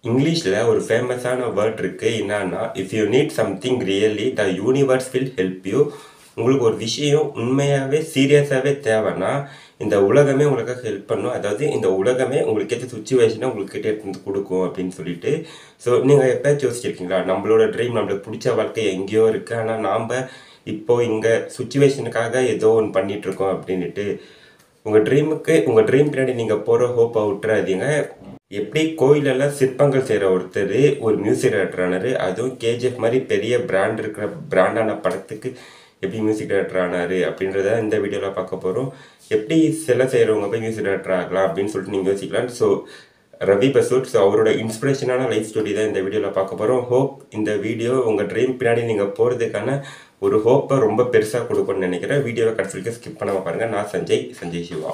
இங்கிலீஷில் ஒரு ஃபேமஸான வேர்ட் இருக்குது என்னன்னா if you need something really the universe will help you உங்களுக்கு ஒரு விஷயம் உண்மையாகவே சீரியஸாகவே தேவைன்னா இந்த உலகமே உங்களுக்கு ஹெல்ப் பண்ணும் அதாவது இந்த உலகமே உங்களுக்கு ஏற்ற சுச்சுவேஷனை உங்களுக்கு கிட்டே எடுத்து வந்து கொடுக்கும் அப்படின்னு சொல்லிட்டு ஸோ நீங்கள் எப்போயாச்சும் யோசிச்சிருக்கீங்களா நம்மளோட ட்ரீம் நம்மளுக்கு பிடிச்ச வாழ்க்கை எங்கேயோ இருக்குது ஆனால் நாம் இப்போ இங்கே சுச்சுவேஷனுக்காக ஏதோ ஒன்று பண்ணிட்டு இருக்கோம் அப்படின்ட்டு உங்கள் ட்ரீமுக்கு உங்கள் ட்ரீம் பின்னாடி நீங்கள் போகிற ஹோப்பை விட்டுறாதீங்க எப்படி கோயிலெல்லாம் சிற்பங்கள் செய்கிற ஒருத்தர் ஒரு மியூசிக் டைரக்டர் ஆனார் அதுவும் கேஜிஎஃப் மாதிரி பெரிய பிராண்ட் இருக்கிற பிராண்டான படத்துக்கு எப்படி மியூசிக் டைரக்டர் ஆனார் அப்படின்றத இந்த வீடியோவில் பார்க்க போகிறோம் எப்படி சிலை செய்கிறவங்க போய் மியூசிக் டைரக்டர் ஆகலாம் அப்படின்னு சொல்லிட்டு நீங்கள் யோசிக்கலாம் ஸோ ரவி பசூட் ஸோ அவரோட இன்ஸ்பிரேஷனான லைஃப் ஸ்டோரி தான் இந்த வீடியோவில் பார்க்க போகிறோம் ஹோப் இந்த வீடியோ உங்கள் ட்ரீம் பின்னாடி நீங்கள் போகிறதுக்கான ஒரு ஹோப்பை ரொம்ப பெருசாக கொடுக்கும்னு நினைக்கிறேன் வீடியோவை கடைசி வரைக்கும் ஸ்கிப் பண்ணாமல் பாருங்கள் நான் சஞ்சய் சஞ்சய் சிவா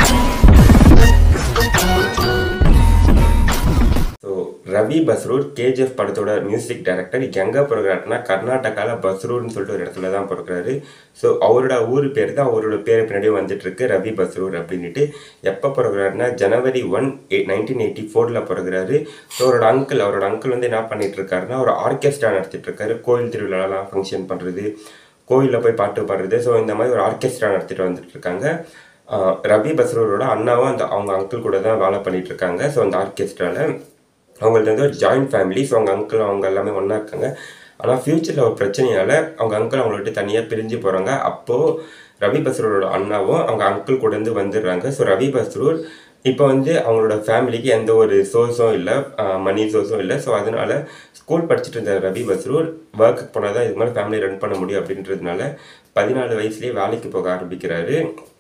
ஸோ ரவி பஸ்ரூர் கேஜிஎஃப் படத்தோட மியூசிக் டைரக்டர் எங்கே பிறகுறாருனா கர்நாடகாவில் பஸ்ரூர்னு சொல்லிட்டு ஒரு இடத்துல தான் பிறகுறாரு ஸோ அவரோட ஊர் பேர் தான் அவரோட பேர் பின்னாடியே வந்துட்டு இருக்கு ரவி பஸ்ரூர் அப்படின்ட்டு எப்போ பிறகுறாருனா ஜனவரி ஒன் நைன்டீன் எயிட்டி ஃபோரில் பிறகுறாரு ஸோ அவரோட அங்கிள் அவரோட அங்கிள் வந்து என்ன பண்ணிட்டு இருக்காருன்னா ஒரு ஆர்கெஸ்ட்ரா நடத்திட்டு இருக்காரு கோயில் திருவிழாலாம் ஃபங்க்ஷன் பண்ணுறது கோயிலில் போய் பாட்டு பாடுறது ஸோ இந்த மாதிரி ஒரு ஆர்கெஸ்ட்ரா நடத்திட்டு வந்துட்டு இருக்காங்க ஆஹ் ரவி பஸ்ரூரோட அண்ணாவும் அந்த அவங்க அங்கிள் கூட தான் வேலை பண்ணிட்டு இருக்காங்க ஸோ அந்த ஆர்கெஸ்ட்ராவில் அவங்கள்ட்ட வந்து ஒரு ஜாயிண்ட் ஃபேமிலி ஸோ அவங்க அங்கிள் அவங்க எல்லாமே ஒன்றா இருக்காங்க ஆனால் ஃப்யூச்சரில் ஒரு பிரச்சனையால் அவங்க அங்கிள் அவங்கள விட்டு தனியாக பிரிஞ்சு போகிறாங்க அப்போது ரவி பஸ்ரூரோட அண்ணாவும் அவங்க அங்கிள் கூட இருந்து வந்துடுறாங்க ஸோ ரவி பஸ்ரூர் இப்போ வந்து அவங்களோட ஃபேமிலிக்கு எந்த ஒரு சோர்ஸும் இல்லை மணி சோர்ஸும் இல்லை ஸோ அதனால ஸ்கூல் படிச்சுட்டு இருந்த ரவி பஸ்ரூர் ஒர்க்குக்கு போனால் தான் இது மாதிரி ஃபேமிலி ரன் பண்ண முடியும் அப்படின்றதுனால பதினாலு வயசுலேயே வேலைக்கு போக ஆரம்பிக்கிறாரு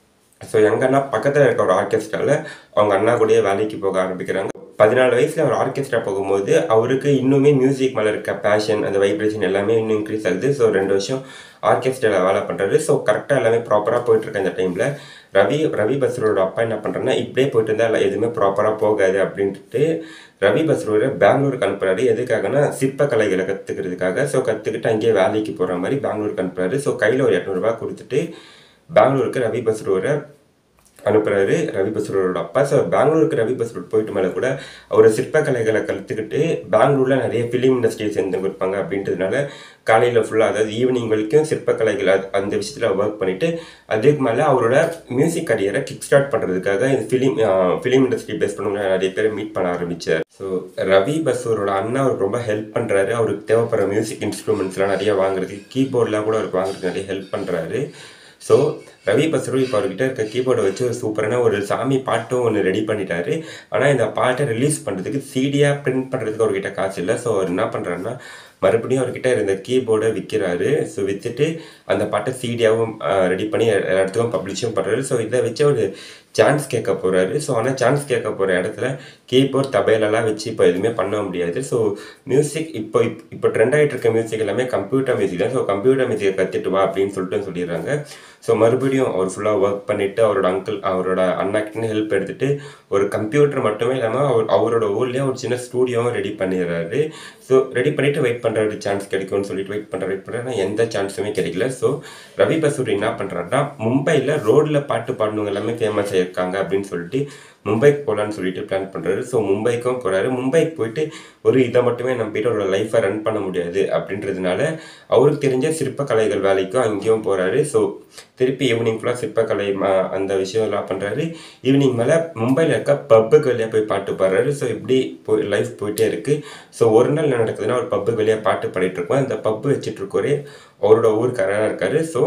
ஸோ எங்கன்னா பக்கத்தில் இருக்க ஒரு ஆர்கெஸ்ட்ராவில் அவங்க அண்ணா கூடயே வேலைக்கு போக ஆரம்பிக்கிறாங்க பதினாலு வயசில் அவர் ஆர்கெஸ்ட்ரா போகும்போது அவருக்கு இன்னுமே மியூசிக் மேலே இருக்க பேஷன் அந்த வைப்ரேஷன் எல்லாமே இன்னும் இன்க்ரீஸ் ஆகுது ஸோ ரெண்டு வருஷம் ஆர்கெஸ்ட்ராவில் வேலை பண்ணுறாரு ஸோ கரெக்டாக எல்லாமே ப்ராப்பராக போயிட்டுருக்க இந்த டைமில் ரவி ரவி பஸ்ரூரோட அப்பா என்ன பண்ணுறேன்னா இப்படியே போயிட்டு இருந்தால் எல்லாம் எதுவுமே ப்ராப்பராக போகாது அப்படின்ட்டு ரவி பஸ்ரூரை பெங்களூருக்கு அனுப்புறாரு எதுக்காகனா சிற்பக்கலைகளை கற்றுக்கிறதுக்காக ஸோ கற்றுக்கிட்டு அங்கேயே வேலைக்கு போகிற மாதிரி பெங்களூருக்கு அனுப்புறாரு ஸோ கையில் ஒரு எட்நூறுபா கொடுத்துட்டு பெங்களூருக்கு ரவி பஸ்ரூரை அனுப்புறாரு ரவி பஸ்ரூரோட அப்பா ஸோ பெங்களூருக்கு ரவி பஸ்ரூர் போயிட்டு மேலே கூட அவர் சிற்பக்கலைகளை கற்றுக்கிட்டு பெங்களூரில் நிறைய ஃபிலிம் இண்டஸ்ட்ரி சேர்ந்து கொடுப்பாங்க அப்படின்றதுனால காலையில் ஃபுல்லாக அதாவது ஈவினிங் வரைக்கும் சிற்பக்கலைகள் அது- அந்த விஷயத்தில் ஒர்க் பண்ணிவிட்டு அதுக்கு மேலே அவரோட மியூசிக் கரியரை கிக் ஸ்டார்ட் பண்ணுறதுக்காக இந்த ஃபிலிம் ஃபிலிம் இண்டஸ்ட்ரி பேஸ் பண்ணவங்க நிறைய பேரை மீட் பண்ண ஆரம்பிச்சார் ஸோ ரவி பஸ்ரூரோட அண்ணா அவருக்கு ரொம்ப ஹெல்ப் பண்ணுறாரு அவருக்கு தேவைப்படுற மியூசிக் இன்ஸ்ட்ருமெண்ட்ஸ்லாம் நிறைய வாங்குறதுக்கு கீபோர்ட்லாம் கூட அவருக்கு வாங்குறதுக்கு நிறைய ஹெல்ப் பண்ணுறாரு ஸோ ரவி பஸ்ரு இப்போ அவர்கிட்ட இருக்க கீபோர்டை வச்சு ஒரு சூப்பரான ஒரு சாமி பாட்டும் ஒன்று ரெடி பண்ணிட்டாரு ஆனால் இந்த பாட்டை ரிலீஸ் பண்ணுறதுக்கு சீடியாக பிரிண்ட் பண்ணுறதுக்கு அவர்கிட்ட காசு இல்லை ஸோ அவர் என்ன பண்ணுறாருன்னா மறுபடியும் அவர்கிட்ட இருந்த கீபோர்டை விற்கிறாரு ஸோ விற்றுட்டு அந்த பாட்டை சீடியாகவும் ரெடி பண்ணி எல்லா இடத்துக்கும் பப்ளிஷும் பண்ணுறாரு ஸோ இதை வச்சு ஒரு சான்ஸ் கேட்க போகிறாரு ஸோ ஆனால் சான்ஸ் கேட்க போகிற இடத்துல கீபோர்ட் தபைலெல்லாம் வச்சு இப்போ எதுவுமே பண்ண முடியாது ஸோ மியூசிக் இப்போ இப்- இப்போ ட்ரெண்ட் ஆகிட்டு இருக்க மியூசிக் எல்லாமே கம்ப்யூட்டர் மியூசிக் தான் ஸோ கம்ப்யூட்டர் மியூசிக்கை கற்றுட்டு வா அப்படின்னு சொல்லிட்டு சொல்லிடுறாங்க ஸோ மறுபடியும் அவர் ஃபுல்லாக ஒர்க் பண்ணிவிட்டு அவரோட அங்கிள் அவரோட அண்ணா கிட்ட ஹெல்ப் எடுத்துட்டு ஒரு கம்ப்யூட்டர் மட்டுமே இல்லாமல் அவர் அவரோட ஊர்லேயே ஒரு சின்ன ஸ்டூடியோவும் ரெடி பண்ணிடுறாரு ஸோ ரெடி பண்ணிவிட்டு வெயிட் பண்ணுறாரு சான்ஸ் கிடைக்கும்னு சொல்லிட்டு வெயிட் பண்ணுற வெயிட் பண்ணுறாரு எந்த சான்ஸுமே கிடைக்கல ஸோ ரவி பசூர் என்ன பண்ணுறாருன்னா மும்பையில் ரோட்டில் பாட்டு பாடினவங்க எல்லாமே ஃபேமஸ் ஆயிருக்காங்க அப்படின்னு சொல்லிட்டு மும்பைக்கு போகலான்னு சொல்லிட்டு பிளான் பண்ணுறாரு ஸோ மும்பைக்கும் போகிறாரு மும்பைக்கு போயிட்டு ஒரு இதை மட்டுமே நம்பிட்டு அவரோட லைஃப்பை ரன் பண்ண முடியாது அப்படின்றதுனால அவருக்கு தெரிஞ்ச சிற்பக்கலைகள் வேலைக்கும் அங்கேயும் போகிறாரு ஸோ திருப்பி ஈவினிங் ஃபுல்லாக சிற்பக்கலை ம- அந்த விஷயம் எல்லாம் பண்ணுறாரு ஈவினிங் மேலே மும்பையில் இருக்க பப்புக்கு வெளியே போய் பாட்டு பாடுறாரு ஸோ இப்படி போய் லைஃப் போயிட்டே இருக்குது ஸோ ஒரு நாள் என்ன நடக்குதுன்னா ஒரு பப்புக்கு வெளியே பாட்டு பாடிட்டு இருக்கோம் அந்த பப்பு வச்சுட்டு இருக்கோரே அவரோட ஊருக்காரராக இருக்காரு ஸோ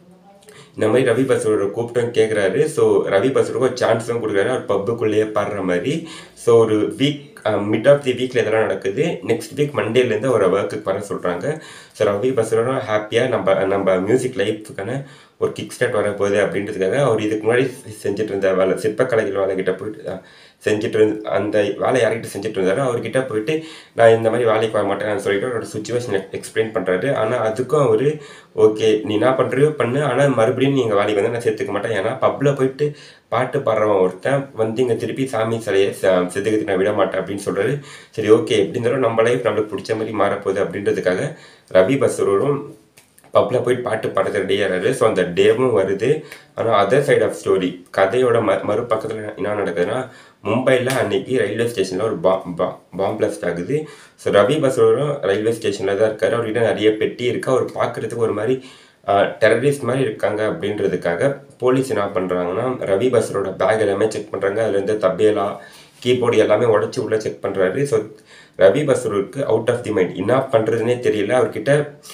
இந்த மாதிரி ரவி பஸ்ரோட கூப்பிட்டும் கேட்குறாரு ஸோ ரவி பஸ்ருக்கு ஒரு சான்ஸும் கொடுக்குறாரு அவர் பப்புக்குள்ளேயே பாடுற மாதிரி ஸோ ஒரு வீக் மிட் ஆஃப் தி வீக்கில் இதெல்லாம் நடக்குது நெக்ஸ்ட் வீக் மண்டேலேருந்து ஒரு ஒர்க்குக்கு வர சொல்கிறாங்க ஸோ ரவி பஸ்ரோட ஹாப்பியாக நம்ம நம்ம மியூசிக் லைஃபுக்கான ஒரு கிக் ஸ்டார்ட் வரப்போகுது அப்படின்றதுக்காக அவர் இதுக்கு முன்னாடி செஞ்சுட்டு இருந்த வேலை சிற்பக்கலைகள் வேலைக்கிட்ட போயிட்டு அஹ், செஞ்சுட்டு இருந்த அந்த வேலை யார்கிட்ட செஞ்சுட்டு இருந்தாரோ அவர்கிட்ட போயிட்டு நான் இந்த மாதிரி வேலைக்கு வர மாட்டேன் சொல்லிட்டு அவரோட சுச்சுவேஷன் எக்ஸ்பிளைன் பண்ணுறாரு ஆனால் அதுக்கும் அவர் ஓகே நீ என்ன பண்ணுறியோ பண்ணு ஆனால் மறுபடியும் நீங்கள் வேலைக்கு வந்து நான் சேர்த்துக்க மாட்டேன் ஏன்னா பப்பில் போயிட்டு பாட்டு பாடுறவன் ஒருத்தன் வந்து இங்கே திருப்பி சாமி சிலையை ச- செதுக்கிறதுக்கு நான் விட மாட்டேன் அப்படின்னு சொல்கிறாரு சரி ஓகே எப்படி இருந்தாலும் நம்ம லைஃப் நம்மளுக்கு பிடிச்ச மாதிரி மாறப்போகுது அப்படின்றதுக்காக ரவி பஸ்ரூரும் பப்பில் போயிட்டு பாட்டு பாடுறது ரெடியாகிறாரு ஸோ அந்த டேவும் வருது ஆனால் அதர் சைடு ஆஃப் ஸ்டோரி கதையோட ம மறுபக்கத்தில் என்ன நடக்குதுன்னா மும்பையில் அன்னைக்கு ரயில்வே ஸ்டேஷனில் ஒரு பா பா பாம் பிளாஸ்ட் ஆகுது ஸோ ரவி பஸ்ரோரும் ரயில்வே ஸ்டேஷனில் தான் இருக்கார் அவர்கிட்ட நிறைய பெட்டி இருக்குது அவர் பார்க்குறதுக்கு ஒரு மாதிரி டெரரிஸ்ட் மாதிரி இருக்காங்க அப்படின்றதுக்காக போலீஸ் என்ன பண்ணுறாங்கன்னா ரவி பஸ்ரோட பேக் எல்லாமே செக் பண்ணுறாங்க அதுலேருந்து தபேலா கீபோர்டு எல்லாமே உடச்சி உள்ளே செக் பண்ணுறாரு ஸோ ரவி பஸ்ரூருக்கு அவுட் ஆஃப் தி மைண்ட் என்ன பண்ணுறதுனே தெரியல அவர்கிட்ட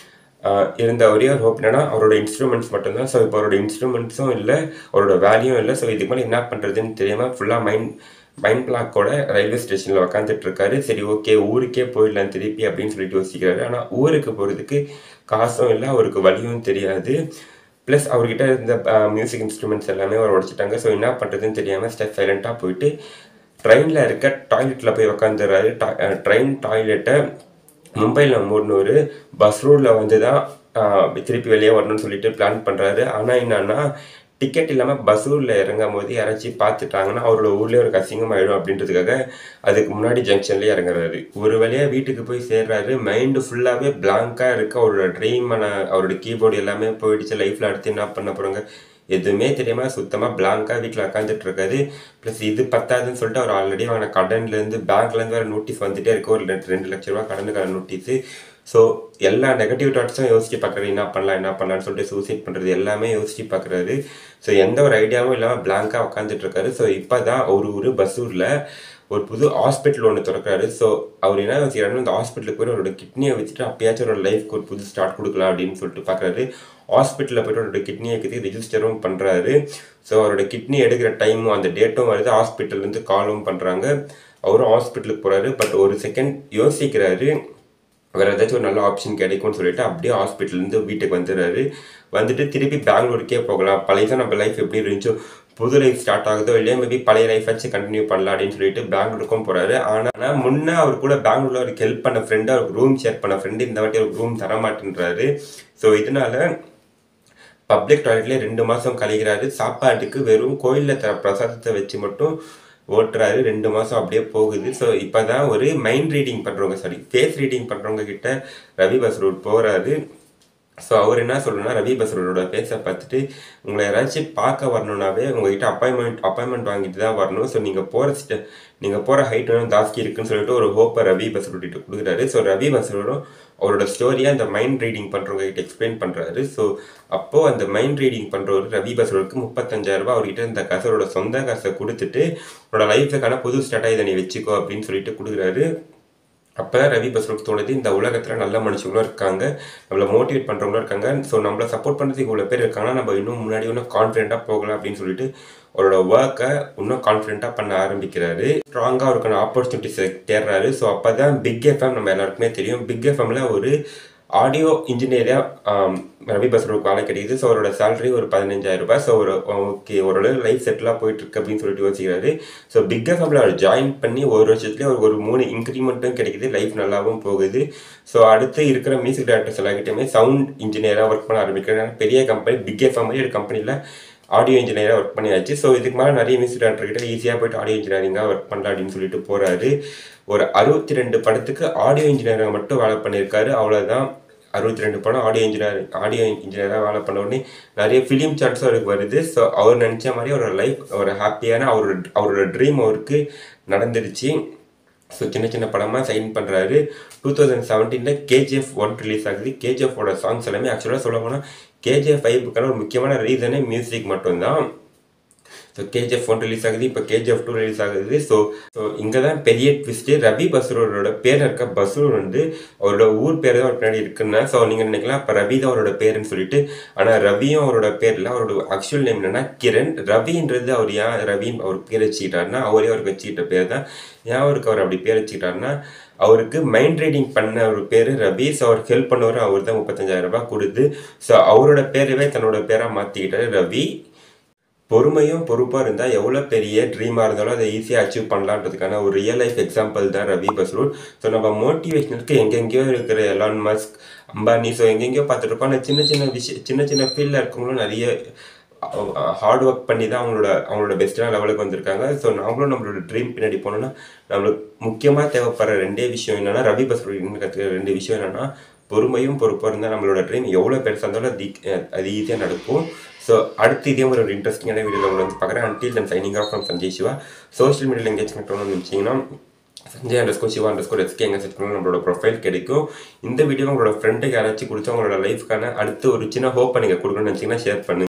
ஆஹ் இருந்த ஒரே ஒரு ஹோப் என்னன்னா அவரோட இன்ஸ்ட்ருமெண்ட்ஸ் மட்டும்தான் ஸோ இப்போ அவரோட இன்ஸ்ட்ருமெண்ட்ஸும் இல்லை அவரோட வேல்யூம் இல்லை ஸோ இதுக்கு மேலே என்ன பண்ணுறதுன்னு தெரியாமல் ஃபுல்லாக மைண்ட் மைண்ட் பிளாக்கோட ரயில்வே ஸ்டேஷனில் உக்காந்துட்டு இருக்காரு சரி ஓகே ஊருக்கே போயிடலாம் திருப்பி அப்படின்னு சொல்லிட்டு யோசிக்கிறாரு ஆனால் ஊருக்கு போகிறதுக்கு காசும் இல்லை அவருக்கு வழியும் தெரியாது ப்ளஸ் அவர்கிட்ட இருந்த மியூசிக் இன்ஸ்ட்ருமெண்ட்ஸ் எல்லாமே அவர் உடைச்சிட்டாங்க ஸோ என்ன பண்ணுறதுன்னு தெரியாமல் ஸ்டெப் சைலண்ட்டாக போயிட்டு ட்ரெயினில் இருக்க டாய்லெட்டில் போய் உக்காந்துடுறாரு ட்ரெயின் டாய்லெட்டை மும்பையில் மூடனூர் பஸ் ரூட்டில் வந்து தான் ஆஹ், திருப்பி வெளியே வரணும்னு சொல்லிட்டு பிளான் பண்ணுறாரு ஆனால் என்னன்னா டிக்கெட் இல்லாமல் பஸ் ஊரில் இறங்கும் போது யாராச்சும் பார்த்துட்டாங்கன்னா அவரோட ஊர்லேயே ஒரு அசிங்கம் ஆயிடும் அப்படின்றதுக்காக அதுக்கு முன்னாடி ஜங்ஷன்லேயே இறங்குறாரு ஒரு வழியாக வீட்டுக்கு போய் சேர்றாரு மைண்டு ஃபுல்லாகவே பிளாங்காக இருக்கு அவரோட ட்ரீமான அவரோட கீபோர்டு எல்லாமே போயிடுச்சு லைஃப்பில் அடுத்து என்ன பண்ண போகிறாங்க எதுவுமே தெரியாம சுத்தமாக பிளாங்காக வீட்டில் உட்காந்துட்டு இருக்காரு ப்ளஸ் இது பத்தாதுன்னு சொல்லிட்டு அவர் ஆல்ரெடி வாங்கின கடன்லேருந்து பேங்க்லேருந்து வேறு நோட்டீஸ் வந்துட்டே இருக்கு ஒரு ரெண்டு ரெண்டு லட்ச ரூபா கடனுக்கான நோட்டீஸு ஸோ எல்லா நெகட்டிவ் தாட்ஸும் யோசிச்சு பார்க்குறாரு என்ன பண்ணலாம் என்ன பண்ணலாம்னு சொல்லிட்டு சூசைட் பண்ணுறது எல்லாமே யோசிச்சு பார்க்குறாரு ஸோ எந்த ஒரு ஐடியாவும் இல்லாமல் பிளாங்காக உட்காந்துட்டு இருக்காரு ஸோ இப்போ தான் ஒரு ஊர் பஸ்ஸூரில் ஒரு புது ஹாஸ்பிட்டல் ஒன்று திறக்கிறாரு ஸோ அவர் என்ன யோசிக்கிறாருன்னா அந்த ஹாஸ்பிட்டலுக்கு போய் அவரோட கிட்னியை வச்சுட்டு அப்பயாச்சும் அவரோட லைஃப்க்கு ஒரு புது ஸ்டார்ட் கொடுக்கலாம் அப்படின்னு சொல்லிட்டு பார்க்குறாரு ஹாஸ்பிட்டலில் போய்ட்டு அவரோட கிட்னியை வைக்கிறதுக்கு ரிஜிஸ்டரும் பண்ணுறாரு ஸோ அவரோட கிட்னி எடுக்கிற டைமும் அந்த டேட்டும் வருது ஹாஸ்பிட்டல்லேருந்து காலும் பண்ணுறாங்க அவரும் ஹாஸ்பிட்டலுக்கு போகிறாரு பட் ஒரு செகண்ட் யோசிக்கிறாரு வேற ஏதாச்சும் ஒரு நல்ல ஆப்ஷன் கிடைக்கும்னு சொல்லிட்டு அப்படியே ஹாஸ்பிட்டல்லேருந்து வீட்டுக்கு வந்துடுறாரு வந்துட்டு திருப்பி பெங்களூருக்கே போகலாம் பழைய நம்ம லைஃப் எப்படி இருந்துச்சோ புது லைஃப் ஸ்டார்ட் ஆகுதோ இல்லையா மேபி பழைய லைஃப் வச்சு கண்டினியூ பண்ணலாம் அப்படின்னு சொல்லிட்டு பெங்களூருக்கும் போறாரு ஆனால் முன்னே அவர் கூட பெங்களூர்ல அவருக்கு ஹெல்ப் பண்ண ஃப்ரெண்டு அவருக்கு ரூம் ஷேர் பண்ண ஃப்ரெண்டு இந்த வாட்டி அவருக்கு ரூம் தர மாட்டேன்றாரு ஸோ இதனால பப்ளிக் டாய்லெட்லேயே ரெண்டு மாதம் கழிக்கிறாரு சாப்பாட்டுக்கு வெறும் கோயிலில் தர பிரசாதத்தை வச்சு மட்டும் ஓட்டுறாரு ரெண்டு மாதம் அப்படியே போகுது ஸோ இப்போ தான் ஒரு மைண்ட் ரீடிங் பண்ணுறவங்க சாரி ஃபேஸ் ரீடிங் பண்ணுறவங்க கிட்ட ரவி பஸ்ரூட் போகிறாரு ஸோ அவர் என்ன சொல்றேன்னா ரவி பஸ்ரூரோட ஃபேஸை பார்த்துட்டு உங்களை யாராச்சும் பார்க்க வரணும்னாவே உங்ககிட்ட அப்பாயின்மெண்ட் அப்பாயின்மெண்ட் வாங்கிட்டு தான் வரணும் ஸோ நீங்கள் போகிற ஸ்ட நீங்கள் போகிற ஹைட் வந்து ஜாஸ்தி இருக்குன்னு சொல்லிட்டு ஒரு ஹோப்பை ரவி பஸ்ரூட் கிட்ட கொடுக்குறாரு ஸோ ரவி பஸ்ரூரும் அவரோட ஸ்டோரியை அந்த மைண்ட் ரீடிங் பண்ணுறவங்க கிட்ட எக்ஸ்பிளைன் பண்ணுறாரு ஸோ அப்போது அந்த மைண்ட் ரீடிங் பண்ணுறவர் ரவி பஸ்ரூருக்கு முப்பத்தஞ்சாயிரம் ரூபாய் அவர்கிட்ட இந்த காசு அவரோட சொந்த காசை கொடுத்துட்டு உன்னோட லைஃபுக்கான புது ஸ்டார்ட்டாக இதை நீ வச்சுக்கோ அப்படின்னு சொல்லிட்டு கொடுக்குறாரு அப்போ தான் ரவி பஸ்ரூக்கு தோணுது இந்த உலகத்தில் நல்ல மனுஷங்களும் இருக்காங்க நம்மளை மோட்டிவேட் பண்ணுறவங்களும் இருக்காங்க ஸோ நம்மளை சப்போர்ட் பண்ணுறதுக்கு இவ்வளோ பேர் இருக்காங்கன்னா நம்ம இன்னும் முன்னாடி இன்னும் கான்ஃபிடென்ட்டாக போகலாம் அப்படின்னு சொல்லிட்டு அவரோட ஒர்க்கை இன்னும் கான்ஃபிடென்ட்டாக பண்ண ஆரம்பிக்கிறாரு ஸ்ட்ராங்காக அவருக்கான ஆப்பர்ச்சுனிட்டிஸை தேடுறாரு ஸோ அப்போ தான் பிக் எஃப்எம் நம்ம எல்லாருக்குமே தெரியும் பிக் எஃப்எம்ல ஒரு ஆடியோ இன்ஜினியராக ரவி பஸ்ரூக்கு வேலை கிடைக்குது ஸோ அவரோட சேலரி ஒரு பதினஞ்சாயிரம் ரூபாய் ஸோ ஒரு ஓகே ஓரளவு லைஃப் செட்டிலாக போயிட்டு இருக்கு அப்படின்னு சொல்லிட்டு யோசிக்கிறாரு ஸோ பிக் எஃப்எம்ல அவர் ஜாயின் பண்ணி ஒரு வருஷத்துலேயே அவருக்கு ஒரு மூணு இன்க்ரிமெண்ட்டும் கிடைக்குது லைஃப் நல்லாவும் போகுது ஸோ அடுத்து இருக்கிற மியூசிக் டேரக்டர்ஸ் எல்லாக்கிட்டையுமே சவுண்ட் இன்ஜினியராக ஒர்க் பண்ண ஆரம்பிக்கிறாரு ஏன்னா பெரிய கம்பெனி பிக் எஃப்எம் மாதிரி ஒரு கம்பெனியில் ஆடியோ இன்ஜினியராக ஒர்க் பண்ணியாச்சு ஸோ இதுக்கு மேலே நிறைய மியூசிக் டேரக்டர் கிட்ட ஈஸியாக போயிட்டு ஆடியோ இன்ஜினியரிங்காக ஒர்க் பண்ணலாம் அப்படின்னு சொல்லிட்டு போகிறாரு ஒரு அறுபத்தி ரெண்டு படத்துக்கு ஆடியோ இன்ஜினியராக மட்டும் வேலை பண்ணியிருக்காரு அவ்வளோதான் அறுபத்தி ரெண்டு படம் ஆடியோ இன்ஜினியர் ஆடியோ இன்ஜினியராக வேலை பண்ண உடனே நிறைய ஃபிலிம் சான்ஸும் அவருக்கு வருது ஸோ அவர் நினச்ச மாதிரி அவரோட லைஃப் ஒரு ஹாப்பியான அவரோட அவரோட ட்ரீம் அவருக்கு நடந்துருச்சு ஸோ சின்ன சின்ன படமாக சைன் பண்ணுறாரு டூ தௌசண்ட் செவன்டீனில் கேஜிஎஃப் ஒன் ரிலீஸ் ஆகுது கேஜிஎஃபோட சாங்ஸ் எல்லாமே ஆக்சுவலாக சொல்ல போனால் கேஜிஎஃப் ஃபைவுக்கான ஒரு முக்கியமான ரீசனே மியூசிக் மட்டும்தான் ஸோ கேஜிஎஃப் ஒன் ரிலீஸ் ஆகுது இப்போ கேஜிஎஃப் டூ ரிலீஸ் ஆகுது ஸோ ஸோ இங்கே தான் பெரிய ட்விஸ்ட்டு ரவி பஸ்ரூரோட பேர் இருக்க பஸ்ரூர் வந்து அவரோட ஊர் பேர் தான் அவர் பின்னாடி இருக்குன்னா ஸோ நீங்கள் நினைக்கலாம் இப்போ ரவி தான் அவரோட பேருன்னு சொல்லிட்டு ஆனால் ரவியும் அவரோட பேர் இல்லை அவரோட ஆக்சுவல் நேம் என்னன்னா கிரண் ரவின்றது அவர் ஏன் ரவின்னு அவர் பேர் வச்சுக்கிட்டாருன்னா அவரே அவருக்கு வச்சுக்கிட்ட பேர் தான் ஏன் அவருக்கு அவர் அப்படி பேர் வச்சுக்கிட்டாருன்னா அவருக்கு மைண்ட் ரீடிங் பண்ண ஒரு பேர் ரவி ஸோ அவருக்கு ஹெல்ப் பண்ணவர் அவர் தான் முப்பத்தஞ்சாயிரம் ரூபாய் கொடுத்து ஸோ அவரோட பேரவே தன்னோட பேராக மாற்றிக்கிட்டாரு ரவி பொறுமையும் பொறுப்பாக இருந்தால் எவ்வளோ பெரிய ட்ரீமாக இருந்தாலும் அதை ஈஸியாக அச்சீவ் பண்ணலான்றதுக்கான ஒரு ரியல் லைஃப் எக்ஸாம்பிள் தான் ரவி பஸ்ரூட் ஸோ நம்ம மோட்டிவேஷனுக்கு எங்கெங்கேயோ இருக்கிற எலான் மஸ்க் அம்பானி ஸோ எங்கெங்கேயோ பார்த்துருப்போம் ஆனால் சின்ன சின்ன விஷயம் சின்ன சின்ன ஃபீல்டில் இருக்கவங்களும் நிறைய ஹார்ட் ஒர்க் பண்ணி தான் அவங்களோட அவங்களோட பெஸ்ட்டான லெவலுக்கு வந்திருக்காங்க ஸோ நாமளும் நம்மளோட ட்ரீம் பின்னாடி போனோம்னா நம்மளுக்கு முக்கியமாக தேவைப்படுற ரெண்டே விஷயம் என்னென்னா ரவி பஸ்ரூட் கற்றுக்கிற ரெண்டு விஷயம் என்னென்னா பொறுமையும் பொறுப்பாக இருந்தால் நம்மளோட ட்ரீம் எவ்வளோ பெருசாக இருந்தாலும் அது அது ஈஸியாக நடக்கும் ஸோ அடுத்து இதே மாதிரி ஒரு இன்ட்ரெஸ்டிங்கான வீடியோவில் உங்களை வந்து பார்க்குறேன் until then signing off from Sanjay Siva social மீடியாவில் எங்கேஜ் பண்ணணும்னு நினச்சிங்கன்னா Sanjay underscore Siva underscore SK எங்கே செட் பண்ணாலும் நம்மளோட ப்ரொஃபைல் கிடைக்கும் இந்த வீடியோ உங்களோட ஃப்ரெண்டுக்கு யாராச்சும் கொடுத்து உங்களோட லைஃப்க்கான அடுத்து ஒரு சின்ன ஹோப்பை நீங்கள் கொடுக்கணும்னு நினச்சிங்கன்னா ஷேர் பண்ணுங்க